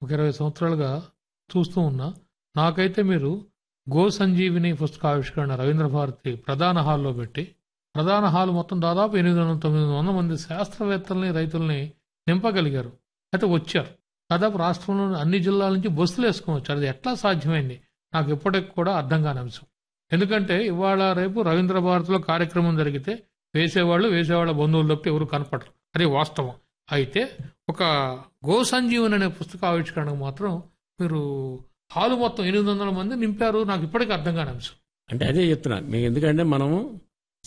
ఒక ఇరవై సంవత్సరాలుగా చూస్తూ ఉన్నా నాకైతే మీరు గో సంజీవిని పుస్తకావిష్కరణ రవీంద్ర భారతి ప్రధాన హాల్లో పెట్టి ప్రధాన హాల్ మొత్తం దాదాపు ఎనిమిది వందల తొమ్మిది వందల మంది శాస్త్రవేత్తల్ని రైతుల్ని నింపగలిగారు అయితే వచ్చారు దాదాపు రాష్ట్రంలోని అన్ని జిల్లాల నుంచి బస్సులు వేసుకొని వచ్చారు అది ఎట్లా సాధ్యమైంది నాకు ఇప్పటికి కూడా అర్థం కాని అంశం ఎందుకంటే ఇవాళ రేపు రవీంద్ర భారతిలో కార్యక్రమం జరిగితే వేసేవాళ్ళు వేసేవాళ్ళ బంధువులు తప్పితే ఎవరు కనపడరు అది వాస్తవం అయితే ఒక గో సంజీవన్ అనే పుస్తక ఆవిష్కరణకు మాత్రం మీరు హాలు మొత్తం ఎనిమిది వందల మంది నింపారు నాకు ఇప్పటికీ అర్థం కాని అంశం అంటే అదే చెప్తున్నా మీకు ఎందుకంటే మనము